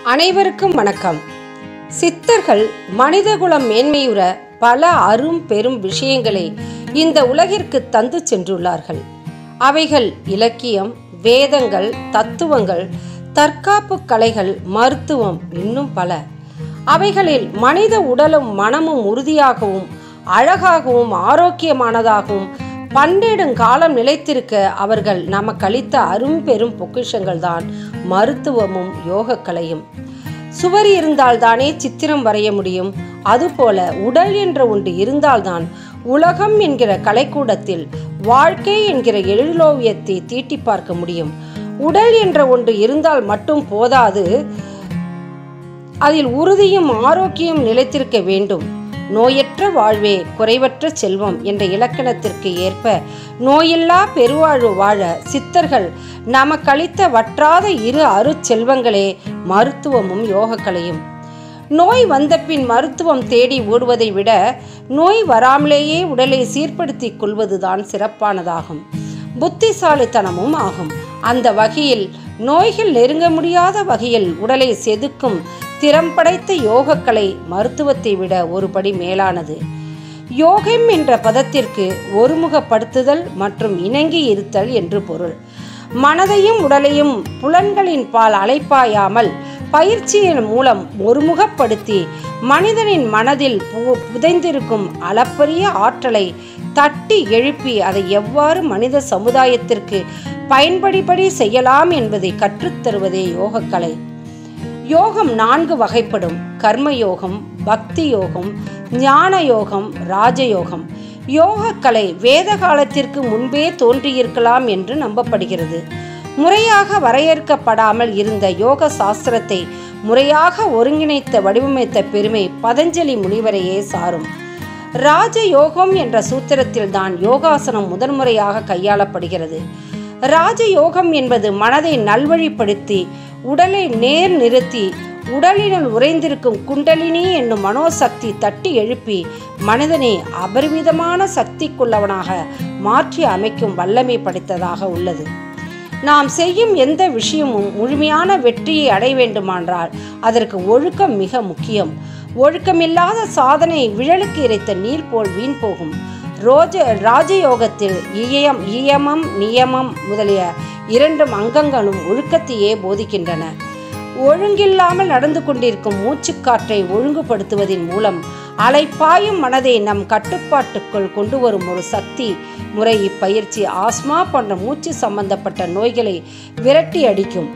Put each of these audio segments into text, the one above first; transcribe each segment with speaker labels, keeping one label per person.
Speaker 1: அனைவருக்கும் வணக்கம் சித்தர்கள் மனிதகுலம் மேன்மையுற பல அரும் பெரும் விஷயங்களை இந்த உலகிற்கு தந்து சென்றுள்ளார்கள் அவைகள் இலக்கியம் வேதங்கள் தத்துவங்கள் தற்காப்பு கலைகள் மருத்துவம் இன்னும் பல அவைகளில் மனித உடலும் மனமும் உறுதியாகவும் அழகாகவும் ஆரோக்கியமானதாகவும் பன்னெடுங்காலம் நிலைத்திருக்க அவர்கள் நமக்கு அளித்த அரும் பெரும் பொக்கிஷங்கள் தான் மருத்துவமும் யோகக்கலையும் சுவர் இருந்தால்தானே சித்திரம் வரைய முடியும் அதுபோல உடல் என்ற ஒன்று இருந்தால்தான் உலகம் என்கிற கலைக்கூடத்தில் வாழ்க்கை என்கிற எழிலோவியத்தை தீட்டி பார்க்க முடியும் உடல் என்ற ஒன்று இருந்தால் மட்டும் போதாது அதில் உறுதியும் ஆரோக்கியம் நிலைத்திருக்க வேண்டும் நோயற்ற வாழ்வே குறைவற்ற செல்வம் என்ற இலக்கணத்திற்கு ஏற்ப நோயில்லா பெருவாழ்வு வாழ சித்தர்கள் நமக்களித்த வற்றாத இரு அருச்செல்வங்களே மருத்துவமும் யோகக்கலையும் நோய் வந்தபின் மருத்துவம் தேடி ஓடுவதை விட நோய் வராமலேயே உடலை சீர்படுத்திக் கொள்வதுதான் சிறப்பானதாகும் புத்திசாலித்தனமும் ஆகும் அந்த வகையில் நோய்கள் நெருங்க முடியாத வகையில் உடலை செதுக்கும் திறம் படைத்த யோகக்கலை மருத்துவத்தை விட ஒருபடி மேலானது யோகம் என்ற பதத்திற்கு ஒருமுகப்படுத்துதல் மற்றும் இணங்கி இருத்தல் என்று பொருள் மனதையும் உடலையும் புலன்களின் பால் அலைப்பாயாமல் பயிற்சியின் மூலம் ஒருமுகப்படுத்தி மனிதனின் மனதில் பு- புதைந்திருக்கும் அளப்பரிய ஆற்றலை தட்டி எழுப்பி அதை எவ்வாறு மனித சமுதாயத்திற்கு பயன்படிபடி செய்யலாம் என்பதை கற்றுத்தருவதே யோகக்கலை யோகம் நான்கு வகைப்படும் கர்ம யோகம் பக்தி யோகம் ஞான யோகம் ராஜயோகம் யோகக்கலை வேத காலத்திற்கு முன்பே தோன்றியிருக்கலாம் என்று நம்பப்படுகிறது முறையாக வரையறுக்கப்படாமல் இருந்த யோக சாஸ்திரத்தை முறையாக ஒருங்கிணைத்த வடிவமைத்த பெருமை பதஞ்சலி முனிவரையே சாரும் ராஜயோகம் என்ற சூத்திரத்தில்தான் யோகாசனம் முதன்முறையாக கையாளப்படுகிறது ராஜயோகம் என்பது மனதை நல்வழிப்படுத்தி உடலை நேர் நிறுத்தி உடலினுள் உறைந்திருக்கும் குண்டலினி என்னும் மனோசக்தி தட்டி எழுப்பி மனிதனை அபரிமிதமான சக்திக்குள்ளவனாக மாற்றி அமைக்கும் வல்லமை படைத்ததாக உள்ளது நாம் செய்யும் எந்த விஷயமும் முழுமையான வெற்றியை அடைய வேண்டுமானால் அதற்கு ஒழுக்கம் மிக முக்கியம் ஒழுக்கமில்லாத சாதனை விழலுக்கு இறைத்த நீர் போல் வீண் போகும் ரோஜ ராஜயோகத்தில் இயம் இயமம் நியமம் முதலிய இரண்டும் அங்கங்களும் ஒழுக்கத்தையே போதிக்கின்றன ஒழுங்கில்லாமல் நடந்து கொண்டிருக்கும் மூச்சுக்காற்றை ஒழுங்குபடுத்துவதன் மூலம் அலைப்பாயும் மனதை நம் கட்டுப்பாட்டுக்குள் கொண்டு வரும் ஒரு சக்தி முறை இப்பயிற்சி ஆஸ்மா போன்ற மூச்சு சம்பந்தப்பட்ட நோய்களை விரட்டி அடிக்கும்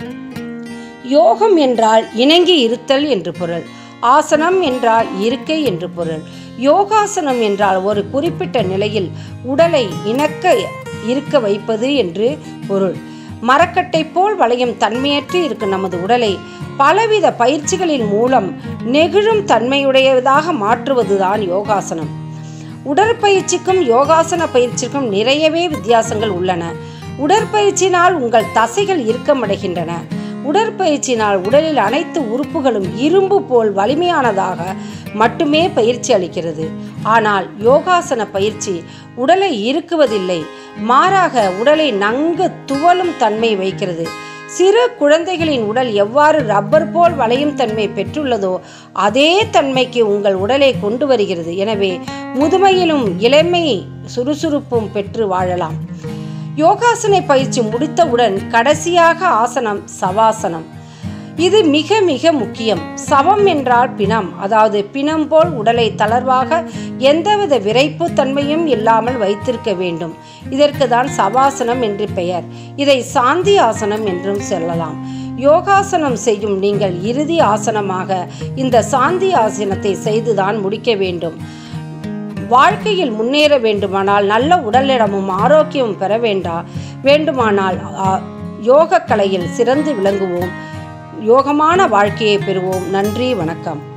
Speaker 1: யோகம் என்றால் இணங்கி இருத்தல் என்று பொருள் ஆசனம் என்றால் இருக்கை என்று பொருள் யோகாசனம் என்றால் ஒரு குறிப்பிட்ட நிலையில் உடலை இணக்க இருக்க வைப்பது என்று பொருள் மரக்கட்டை போல் வளையும் தன்மையற்று இருக்கும் நமது உடலை பலவித பயிற்சிகளின் மூலம் நெகிழும் தன்மையுடையதாக மாற்றுவதுதான் யோகாசனம் உடற்பயிற்சிக்கும் யோகாசன பயிற்சிக்கும் நிறையவே வித்தியாசங்கள் உள்ளன உடற்பயிற்சியினால் உங்கள் தசைகள் இறுக்கமடைகின்றன உடற்பயிற்சியினால் உடலில் அனைத்து உறுப்புகளும் இரும்பு போல் வலிமையானதாக மட்டுமே பயிற்சி அளிக்கிறது ஆனால் யோகாசன பயிற்சி உடலை இறுக்குவதில்லை மாறாக உடலை நன்கு துவலும் தன்மை வைக்கிறது சிறு குழந்தைகளின் உடல் எவ்வாறு ரப்பர் போல் வளையும் தன்மை பெற்றுள்ளதோ அதே தன்மைக்கு உங்கள் உடலை கொண்டு வருகிறது எனவே முதுமையிலும் இளமை சுறுசுறுப்பும் பெற்று வாழலாம் யோகாசன பயிற்சி முடித்தவுடன் கடைசியாக ஆசனம் சவாசனம் இது மிக மிக முக்கியம் சவம் என்றால் பிணம் அதாவது பிணம் போல் உடலை தளர்வாக எந்தவித விரைப்பு தன்மையும் இல்லாமல் வைத்திருக்க வேண்டும் இதற்கு தான் சவாசனம் என்று பெயர் இதை சாந்தி ஆசனம் என்றும் சொல்லலாம் யோகாசனம் செய்யும் நீங்கள் இறுதி ஆசனமாக இந்த சாந்தி ஆசனத்தை செய்துதான் முடிக்க வேண்டும் வாழ்க்கையில் முன்னேற வேண்டுமானால் நல்ல உடலிடமும் ஆரோக்கியமும் பெற வேண்டா வேண்டுமானால் ஆ, யோகக் கலையில் சிறந்து விளங்குவோம் யோகமான வாழ்க்கையை பெறுவோம் நன்றி வணக்கம்